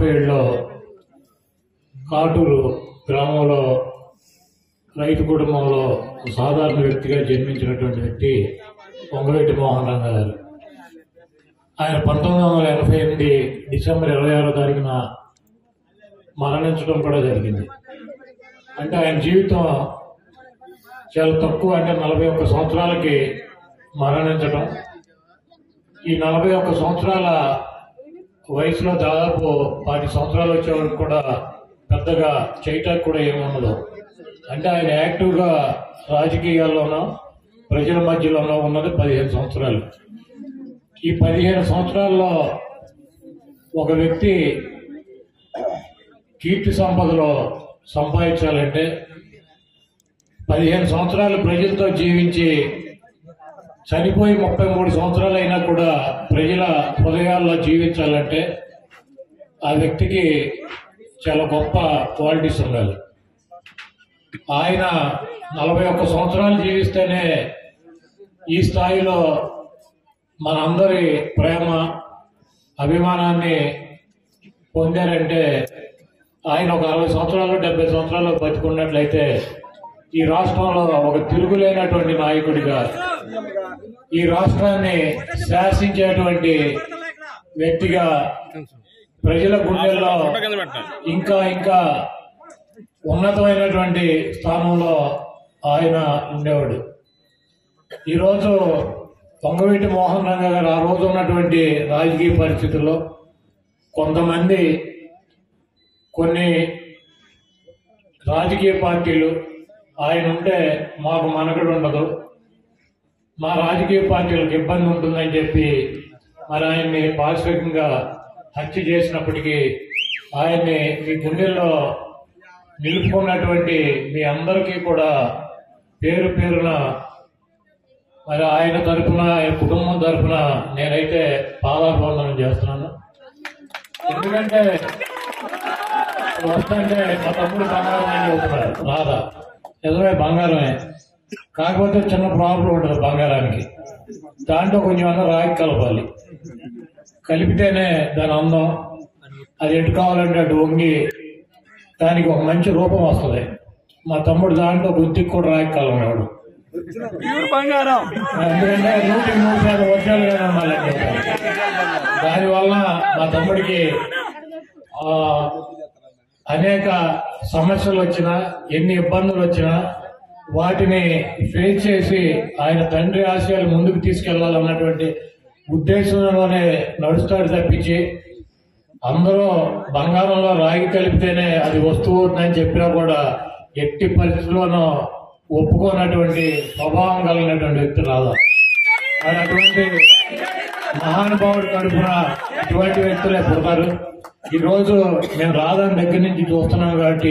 ఏడులో కాటూరు గ్రామంలో రైతు కుటుంబంలో ఒక సాధారణ వ్యక్తిగా జన్మించినటువంటి వ్యక్తి పొంగవేటి మోహన్ రంగ గారు ఆయన పంతొమ్మిది వందల ఎనభై ఎనిమిది డిసెంబర్ ఇరవై ఆరో తారీఖున మరణించడం కూడా జరిగింది అంటే ఆయన జీవితం చాలా తక్కువ అంటే నలభై ఒక్క సంవత్సరాలకి మరణించడం ఈ నలభై ఒక్క సంవత్సరాల వయసులో దాదాపు పాతి సంవత్సరాలు వచ్చే వరకు కూడా పెద్దగా చేయటానికి కూడా ఏముండదు అంటే ఆయన యాక్టివ్గా రాజకీయాల్లోనో ప్రజల మధ్యలోనో ఉన్నది పదిహేను సంవత్సరాలు ఈ పదిహేను సంవత్సరాల్లో ఒక వ్యక్తి కీర్తి సంపదలో సంపాదించాలంటే పదిహేను సంవత్సరాలు ప్రజలతో జీవించి చనిపోయి ముప్పై మూడు సంవత్సరాలు అయినా కూడా ప్రజల హృదయాల్లో జీవించాలంటే ఆ వ్యక్తికి చాలా గొప్ప క్వాలిటీస్ ఉండాలి ఆయన నలభై ఒక్క సంవత్సరాలు జీవిస్తేనే ఈ స్థాయిలో మనందరి ప్రేమ అభిమానాన్ని పొందారంటే ఆయన ఒక అరవై సంవత్సరాలు డెబ్బై సంవత్సరాలు బతికున్నట్లయితే ఈ రాష్ట్రంలో ఒక తిరుగులేనటువంటి నాయకుడిగా ఈ రాష్ట్రాన్ని శాసించేటువంటి వ్యక్తిగా ప్రజల గుండెల్లో ఇంకా ఇంకా ఉన్నతమైనటువంటి స్థానంలో ఆయన ఉండేవాడు ఈరోజు పొంగవీటి మోహన్ రంగ గారు ఆ రోజు ఉన్నటువంటి రాజకీయ పరిస్థితుల్లో కొంతమంది కొన్ని రాజకీయ పార్టీలు ఆయన ఉంటే మాకు మనగడు ఉండదు మా రాజకీయ పార్టీలకు ఇబ్బంది ఉంటుందని చెప్పి మరి ఆయన్ని పారిశ్రామికంగా హత్య చేసినప్పటికీ ఆయన్ని మీ గుండెల్లో నిలుపుకున్నటువంటి మీ అందరికీ కూడా పేరు పేరున మరి ఆయన తరపున ఆయన కుటుంబం తరపున నేనైతే పాదాభివందనం చేస్తున్నాను ఎందుకంటే వస్తుంటే మా తమ్ముడు బంగారం అని చెబుతున్నారు రాదా నిజమే బంగారమే కాకపోతే చిన్న ప్రాబ్లం ఉంటుంది బంగారానికి దాంట్లో కొంచెం అన్న రాగి కలపాలి కలిపితేనే దాని అందం అది ఎటు కావాలంటే అటు వంగి దానికి ఒక మంచి రూపం వస్తుంది మా తమ్ముడు దాంట్లో గుత్తికి కూడా రాగి కలపలేవాడు బంగారం ఎందుకంటే నూటికి మూడు శాతం వర్షాలుగానే ఉండాలని చెప్పారు దానివల్ల మా తమ్ముడికి ఆ, అనేక సమస్యలు వచ్చినా ఎన్ని ఇబ్బందులు వచ్చినా వాటిని ఫేస్ చేసి ఆయన తండ్రి ఆశయాలు ముందుకు తీసుకెళ్లాలన్నటువంటి ఉద్దేశంలోనే నడుస్తాడు తప్పించి అందరూ బంగారంలో రాగి కలిపితేనే అది వస్తువు అవుతుందని చెప్పినా కూడా ఎట్టి పరిస్థితుల్లోనూ ఒప్పుకోనటువంటి స్వభావం కలిగినటువంటి వ్యక్తి రాదా మరి అటువంటి మహానుభావుడి కడుపున ఇటువంటి వ్యక్తులే పుడతారు ఈ రోజు మేము రాధాని దగ్గర నుంచి చూస్తున్నాం కాబట్టి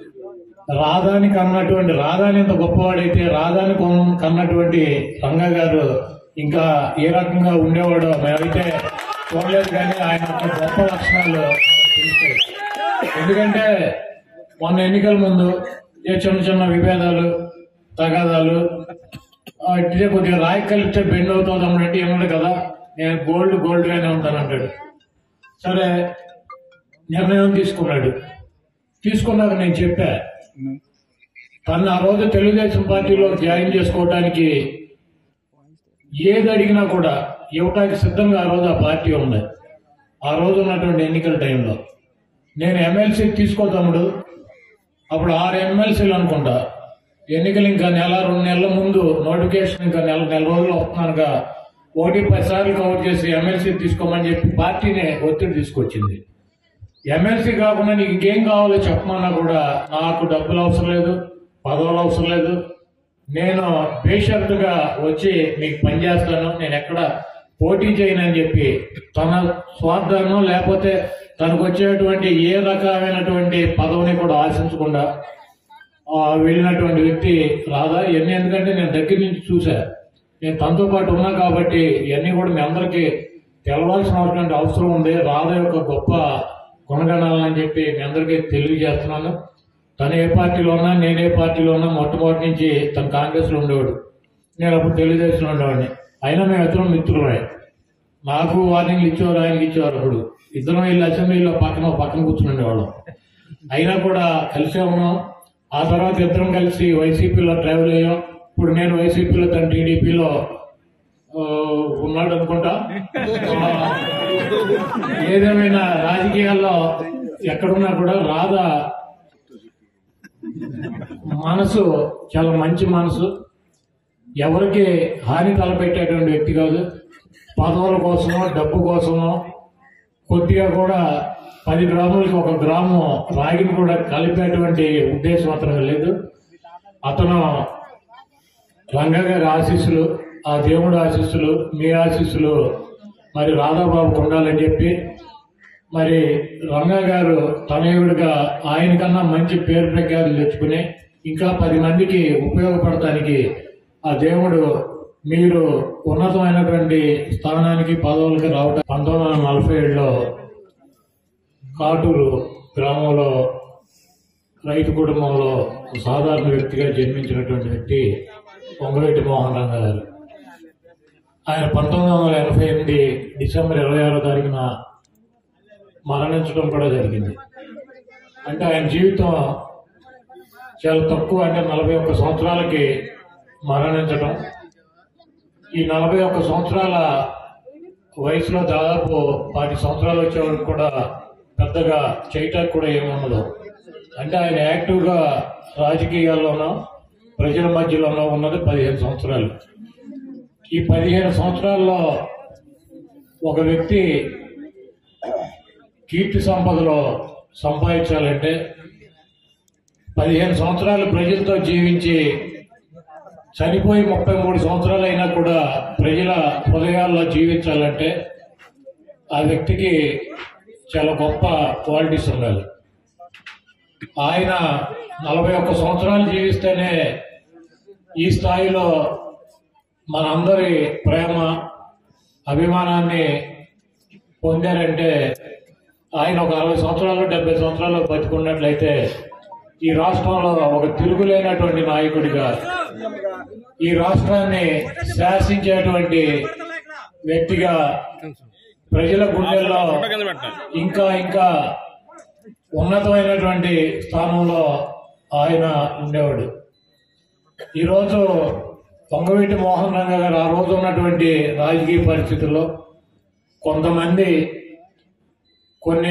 రాధాని కన్నటువంటి రాధాని ఇంత గొప్పవాడైతే రాధాని కొన్- కన్నటువంటి రంగ గారు ఇంకా ఏ రకంగా ఉండేవాడో మేమైతే చూడలేదు కానీ ఆయన యొక్క గొప్ప లక్షణాలు మనకు తెలుస్తాయి ఎందుకంటే మొన్న ఎన్నికల ముందు ఏ చిన్న చిన్న విభేదాలు తగాదాలు ఆ, ఇదే కొద్దిగా రాయి కలిపితే బెండ్ అవుతుంది అన్నట్టు ఏమన్నాడు కదా నేను గోల్డ్ గోల్డ్ గానే ఉంటాను అంటాడు సరే నిర్ణయం తీసుకున్నాడు తీసుకున్నాక నేను చెప్పా తను ఆ రోజు తెలుగుదేశం పార్టీలో జాయిన్ చేసుకోవడానికి ఏది అడిగినా కూడా ఇవ్వటానికి సిద్ధంగా ఆ రోజు ఆ పార్టీ ఉంది ఆ రోజు ఉన్నటువంటి ఎన్నికల టైంలో నేను ఎమ్మెల్సీ తీసుకో తమ్ముడు అప్పుడు ఆరు ఎమ్మెల్సీలు అనుకుంటా ఎన్నికలు ఇంకా నెల రెండు నెలల ముందు నోటిఫికేషన్ ఇంకా నెల నెల రోజులు వస్తున్నానుగా ఒకటి పది సార్లు కవర్ చేసి ఎమ్మెల్సీ తీసుకోమని చెప్పి పార్టీని ఒత్తిడి తీసుకొచ్చింది ఎమ్మెల్సీ కాకుండా నీకు ఇంకేం కావాలో చెప్పమన్నా కూడా నాకు డబ్బులు అవసరం లేదు పదవులు అవసరం లేదు నేను బేషరతుగా వచ్చి మీకు పనిచేస్తాను నేను ఎక్కడ పోటీ చేయనని చెప్పి తన స్వార్థాన్ని లేకపోతే తనకు వచ్చేటువంటి ఏ రకమైనటువంటి పదవిని కూడా ఆశించకుండా ఆ, వెళ్ళినటువంటి వ్యక్తి రాదా ఇవన్నీ ఎందుకంటే నేను దగ్గర నుంచి చూసా నేను తనతో పాటు ఉన్నా కాబట్టి ఇవన్నీ కూడా మీ అందరికీ తెలవాల్సినటువంటి అవసరం ఉంది రాధ యొక్క గొప్ప గుణగణాలని చెప్పి మీ అందరికీ తెలియజేస్తున్నాను తను ఏ పార్టీలో ఉన్నా నేను ఏ పార్టీలో ఉన్నా మొట్టమొదటి నుంచి తను కాంగ్రెస్లో ఉండేవాడు నేను అప్పుడు తెలుగుదేశంలో ఉండేవాడిని అయినా మేము ఇద్దరం మిత్రులమే నాకు వార్నింగ్లు ఇచ్చేవారు ఆయనకి ఇచ్చేవారు అప్పుడు ఇద్దరం వెళ్ళి అసెంబ్లీలో పక్కన పక్కన కూర్చుని ఉండేవాళ్ళం అయినా కూడా కలిసే ఉన్నాం ఆ తర్వాత ఇద్దరం కలిసి వైసీపీలో ట్రావెల్ అయ్యాం ఇప్పుడు నేను వైసీపీలో తన టీడీపీలో ఉన్నాడు అనుకుంటా ఆ, ఏదేమైనా రాజకీయాల్లో ఎక్కడున్నా కూడా రాధా మనసు చాలా మంచి మనసు ఎవరికి హాని తలపెట్టేటువంటి వ్యక్తి కాదు పదవుల కోసమో డబ్బు కోసమో కొద్దిగా కూడా పది గ్రాములకి ఒక గ్రామం రాగిని కూడా కలిపేటువంటి ఉద్దేశం అతనికి లేదు అతను రంగా గారి ఆశీస్సులు ఆ దేవుడు ఆశీస్సులు మీ ఆశీస్సులు మరి రాధాబాబుకు ఉండాలని చెప్పి మరి రంగా గారు తనయుడిగా ఆయన కన్నా మంచి పేరు ప్రఖ్యాతులు తెచ్చుకుని ఇంకా పది మందికి ఉపయోగపడటానికి ఆ దేవుడు మీరు ఉన్నతమైనటువంటి స్థానానికి పదవులకి రావటం పంతొమ్మిది వందల నలభై ఏడులో కాటూరు గ్రామంలో రైతు కుటుంబంలో సాధారణ వ్యక్తిగా జన్మించినటువంటి వ్యక్తి పొంగవేటి మోహన్ రంగా గారు ఆయన పంతొమ్మిది వందల ఎనభై ఎనిమిది డిసెంబర్ ఇరవై ఆరో తారీఖున మరణించడం కూడా జరిగింది అంటే ఆయన జీవితం చాలా తక్కువ అంటే నలభై ఒక్క సంవత్సరాలకి మరణించడం ఈ నలభై ఒక్క సంవత్సరాల వయసులో దాదాపు పాతి సంవత్సరాలు వచ్చేవాళ్ళకి కూడా పెద్దగా చేయటానికి కూడా ఏముండదు అంటే ఆయన యాక్టివ్గా రాజకీయాల్లోనో ప్రజల మధ్యలోనో ఉన్నది పదిహేను సంవత్సరాలు ఈ పదిహేను సంవత్సరాల్లో ఒక వ్యక్తి కీర్తి సంపదలో సంపాదించాలంటే పదిహేను సంవత్సరాలు ప్రజలతో జీవించి చనిపోయి ముప్పై మూడు సంవత్సరాలు అయినా కూడా ప్రజల హృదయాల్లో జీవించాలంటే ఆ వ్యక్తికి చాలా గొప్ప క్వాలిటీస్ ఉండాలి ఆయన నలభై ఒక్క సంవత్సరాలు జీవిస్తేనే ఈ స్థాయిలో మనందరి ప్రేమ అభిమానాన్ని పొందారంటే ఆయన ఒక అరవై సంవత్సరాలు డెబ్బై సంవత్సరాలు బతికున్నట్లయితే ఈ రాష్ట్రంలో ఒక తిరుగులేనటువంటి నాయకుడిగా ఈ రాష్ట్రాన్ని శాసించేటువంటి వ్యక్తిగా ప్రజల గుండెల్లో ఇంకా ఇంకా ఉన్నతమైనటువంటి స్థానంలో ఆయన ఉండేవాడు ఈరోజు పొంగవీటి మోహన్ రంగ గారు ఆ రోజు ఉన్నటువంటి రాజకీయ పరిస్థితుల్లో కొంతమంది కొన్ని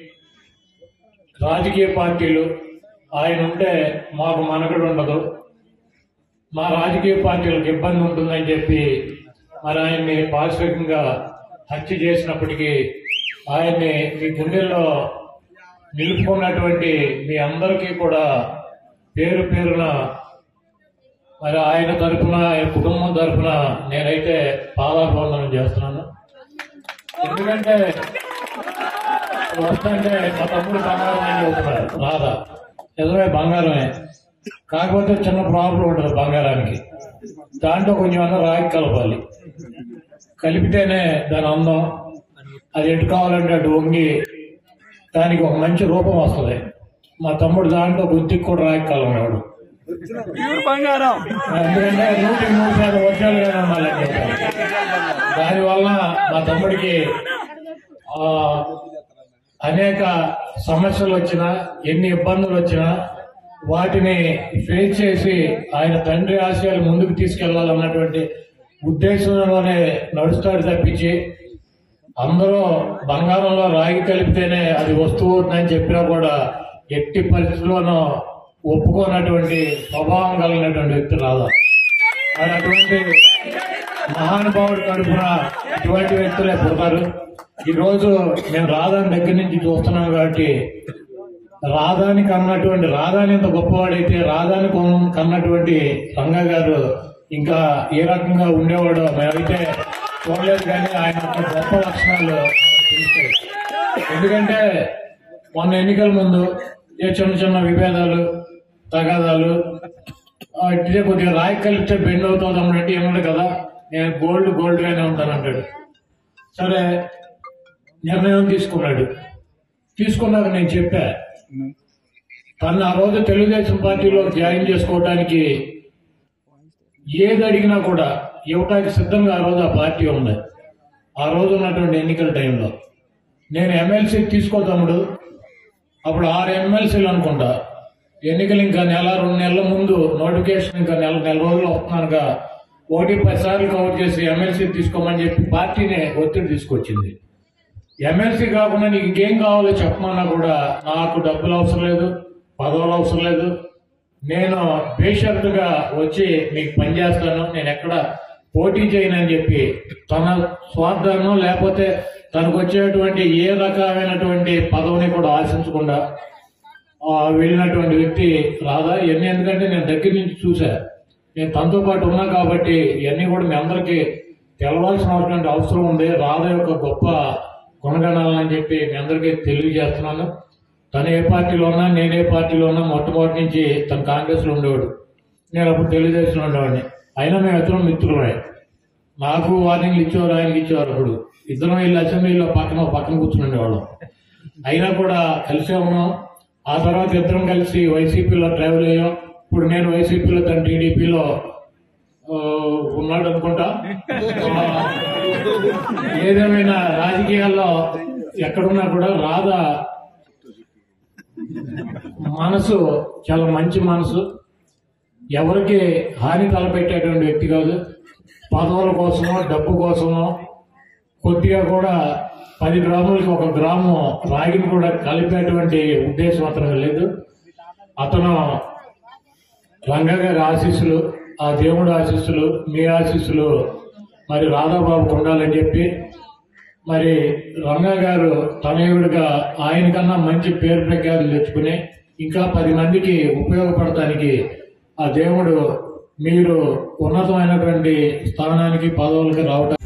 రాజకీయ పార్టీలు ఆయన ఉంటే మాకు మనగడు ఉండదు మా రాజకీయ పార్టీలకు ఇబ్బంది ఉంటుందని చెప్పి మరి ఆయన్ని పారిశ్రామికంగా హత్య చేసినప్పటికీ ఆయన్ని మీ గుండెల్లో నిలుపుకున్నటువంటి మీ అందరికీ కూడా పేరు పేరున మరి ఆయన తరపున ఆయన కుటుంబం తరపున నేనైతే పాదాభివందనం చేస్తున్నాను ఎందుకంటే వస్తుంటే మా తమ్ముడు బంగారం అని చెబుతున్నారు రాధా నిజమే బంగారమే కాకపోతే చిన్న ప్రాబ్లం ఉంటుంది బంగారానికి దాంట్లో కొంచెం అన్న రాగి కలపాలి కలిపితేనే దాని అందం అది ఎటు కావాలంటే అటు వంగి దానికి ఒక మంచి రూపం వస్తుంది మా తమ్ముడు దాంట్లో గుత్తికి కూడా రాగి కలవనాడు ప్యూర్ బంగారం ఎందుకంటే నూటికి నూరు శాతం వర్షాలుగానే ఉండాలని చెప్పారు దానివల్ల మా తమ్ముడికి ఆ, అనేక సమస్యలు వచ్చినా ఎన్ని ఇబ్బందులు వచ్చినా వాటిని ఫేస్ చేసి ఆయన తండ్రి ఆశయాలు ముందుకు తీసుకెళ్లాలన్నటువంటి ఉద్దేశంలోనే నడుస్తాడు తప్పించి అందరూ బంగారంలో రాగి కలిపితేనే అది వస్తువు అవుతుందని చెప్పినా కూడా ఎట్టి పరిస్థితుల్లోనూ ఒప్పుకోనటువంటి స్వభావం కలిగినటువంటి వ్యక్తి రాదా మరి అటువంటి మహానుభావుడి కడుపున ఇటువంటి వ్యక్తులే పుడతారు ఈ రోజు మేము రాధాని దగ్గర నుంచి చూస్తున్నాం కాబట్టి రాధాని కన్నటువంటి రాధాని ఇంత గొప్పవాడైతే రాధాని కొన్- కన్నటువంటి రంగా గారు ఇంకా ఏ రకంగా ఉండేవాడో మేమైతే చూడలేదు కానీ ఆయన యొక్క గొప్ప లక్షణాలు మనకు తెలుస్తాయి ఎందుకంటే మొన్న ఎన్నికల ముందు ఏ చిన్న చిన్న విభేదాలు తగాదాలు ఆ, ఇట్లే కొద్దిగా రాయి కలిపితే బెండ్ అవుతుంది అన్నట్టు ఏమన్నాడు కదా నేను గోల్డ్ గోల్డ్ గానే ఉంటానంటాడు సరే నిర్ణయం తీసుకున్నాడు తీసుకున్నాక నేను చెప్పా తను ఆ రోజు తెలుగుదేశం పార్టీలో జాయిన్ చేసుకోవడానికి ఏది అడిగినా కూడా ఇవ్వటానికి సిద్ధంగా ఆ రోజు ఆ పార్టీ ఉంది ఆ రోజు ఉన్నటువంటి ఎన్నికల టైంలో నేను ఎమ్మెల్సీ తీసుకో తమ్ముడు అప్పుడు ఆరు ఎమ్మెల్సీలు అనుకుంటా ఎన్నికలు ఇంకా నెల రెండు నెలల ముందు నోటిఫికేషన్ ఇంకా నెల నెల రోజులు వస్తున్నానుగా ఒకటి పది సార్లు కవర్ చేసి ఎమ్మెల్సీ తీసుకోమని చెప్పి పార్టీనే ఒత్తిడి తీసుకొచ్చింది ఎమ్మెల్సీ కాకుండా నీకు ఇంకేం కావాలో చెప్పమన్నా కూడా నాకు డబ్బులు అవసరం లేదు పదవులు అవసరం లేదు నేను బేషరతుగా వచ్చి మీకు పనిచేస్తాను నేను ఎక్కడ పోటీ చేయనని చెప్పి తన స్వార్థాన్ని లేకపోతే తనకు వచ్చేటువంటి ఏ రకమైనటువంటి పదవిని కూడా ఆశించకుండా ఆ, వెళ్ళినటువంటి వ్యక్తి రాదా ఇవన్నీ ఎందుకంటే నేను దగ్గర నుంచి చూసా నేను తనతో పాటు ఉన్నా కాబట్టి ఇవన్నీ కూడా మీ అందరికీ తెలవాల్సినటువంటి అవసరం ఉంది రాధ యొక్క గొప్ప గుణగణాలని చెప్పి మీ అందరికీ తెలియజేస్తున్నాను తను ఏ పార్టీలో ఉన్నా నేను ఏ పార్టీలో ఉన్నా మొట్టమొదటి నుంచి తను కాంగ్రెస్లో ఉండేవాడు నేను అప్పుడు తెలుగుదేశంలో ఉండేవాడిని అయినా మేము ఇద్దరం మిత్రులమే నాకు వార్నింగ్లు ఇచ్చేవారు ఆయనకి ఇచ్చేవారు అప్పుడు ఇద్దరం వెళ్ళి అసెంబ్లీలో పక్కన పక్కన కూర్చుని ఉండేవాళ్ళం అయినా కూడా కలిసే ఉన్నాం ఆ తర్వాత ఇద్దరం కలిసి వైసీపీలో ట్రావెల్ అయ్యాం ఇప్పుడు నేను వైసీపీలో తన టీడీపీలో ఉన్నాడు అనుకుంటా ఆ, ఏదేమైనా రాజకీయాల్లో ఎక్కడున్నా కూడా రాధ మనసు చాలా మంచి మనసు ఎవరికి హాని తలపెట్టేటువంటి వ్యక్తి కాదు పదవుల కోసమో డబ్బు కోసమో కొద్దిగా కూడా పది గ్రాములకి ఒక గ్రాము రాగిని కూడా కలిపేటువంటి ఉద్దేశం అతనికి లేదు అతను రంగా గారి ఆశీస్సులు ఆ దేవుడి ఆశీస్సులు మీ ఆశీస్సులు మరి రాధాబాబుకు ఉండాలని చెప్పి మరి రంగా గారు తనయుడిగా ఆయనకన్నా మంచి పేరు ప్రఖ్యాతులు తెచ్చుకుని ఇంకా పది మందికి ఉపయోగపడటానికి ఆ దేవుడు మీరు ఉన్నతమైనటువంటి స్థానానికి పదవులకి రావటం